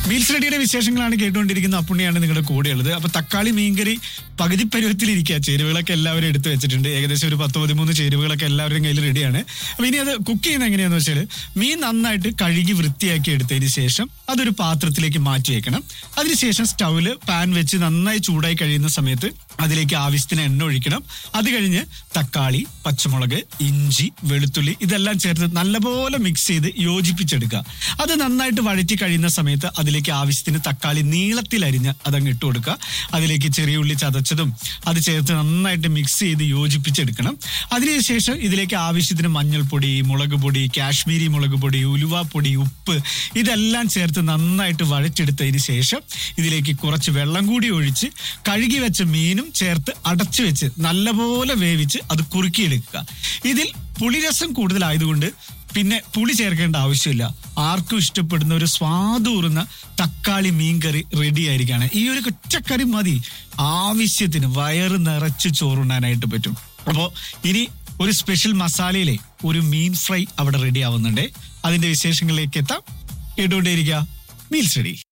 meals റെഡിയുടെ വിശേഷങ്ങളാണ് കേട്ടുകൊണ്ടിരിക്കുന്ന അപ്പുണ്ണിയാണ് നിങ്ങളുടെ കൂടെയുള്ളത് അപ്പൊ തക്കാളി മീൻകറി പകുതി പരുവത്തിലിരിക്കുക ചേരുവകളൊക്കെ എല്ലാവരും എടുത്തു വെച്ചിട്ടുണ്ട് ഏകദേശം ഒരു പത്ത് പതിമൂന്ന് ചേരുവകളൊക്കെ എല്ലാവരുടെയും കയ്യിൽ റെഡിയാണ് അപ്പൊ ഇനി അത് കുക്ക് ചെയ്യുന്ന എങ്ങനെയാന്ന് വെച്ചാൽ മീൻ നന്നായിട്ട് കഴുകി വൃത്തിയാക്കി എടുത്തതിന് ശേഷം അതൊരു പാത്രത്തിലേക്ക് മാറ്റി വെക്കണം അതിനുശേഷം സ്റ്റൗവില് പാൻ വെച്ച് നന്നായി ചൂടായി കഴിയുന്ന സമയത്ത് അതിലേക്ക് ആവശ്യത്തിന് എണ്ണ ഒഴിക്കണം അത് കഴിഞ്ഞ് തക്കാളി പച്ചമുളക് ഇഞ്ചി വെളുത്തുള്ളി ഇതെല്ലാം ചേർത്ത് നല്ലപോലെ മിക്സ് ചെയ്ത് യോജിപ്പിച്ചെടുക്കുക അത് നന്നായിട്ട് വഴറ്റി കഴിയുന്ന സമയത്ത് അതിലേക്ക് ആവശ്യത്തിന് തക്കാളി നീളത്തിൽ അരിഞ്ഞ് അതങ്ങ് ഇട്ട് കൊടുക്കുക അതിലേക്ക് ചെറിയ ഉള്ളി ചതച്ചതും അത് ചേർത്ത് നന്നായിട്ട് മിക്സ് ചെയ്ത് യോജിപ്പിച്ചെടുക്കണം അതിനുശേഷം ഇതിലേക്ക് ആവശ്യത്തിന് മഞ്ഞൾപ്പൊടി മുളക് പൊടി കാശ്മീരി മുളക് പൊടി ഉലുവാപ്പൊടി ഉപ്പ് ഇതെല്ലാം ചേർത്ത് നന്നായിട്ട് വഴച്ചെടുത്തതിന് ശേഷം ഇതിലേക്ക് കുറച്ച് വെള്ളം കൂടി ഒഴിച്ച് കഴുകി വെച്ച മീനും ചേർത്ത് അടച്ചു വെച്ച് നല്ലപോലെ വേവിച്ച് അത് കുറുക്കിയെടുക്കുക ഇതിൽ പുളിരസം കൂടുതലായതുകൊണ്ട് പിന്നെ പുളി ചേർക്കേണ്ട ആവശ്യമില്ല ആർക്കും ഇഷ്ടപ്പെടുന്ന ഒരു സ്വാദൂറുന്ന തക്കാളി മീൻകറി റെഡി ആയിരിക്കുകയാണ് ഈ ഒരു ഒറ്റക്കറി മതി ആവശ്യത്തിന് വയറ് നിറച്ച് ചോറുണ്ണാനായിട്ട് പറ്റും അപ്പോൾ ഇനി ഒരു സ്പെഷ്യൽ മസാലയിലെ ഒരു മീൻ ഫ്രൈ അവിടെ റെഡി ആവുന്നുണ്ട് അതിന്റെ വിശേഷങ്ങളിലേക്ക് എത്താം കേട്ടുകൊണ്ടേയിരിക്കുക മീൽസ് റെഡി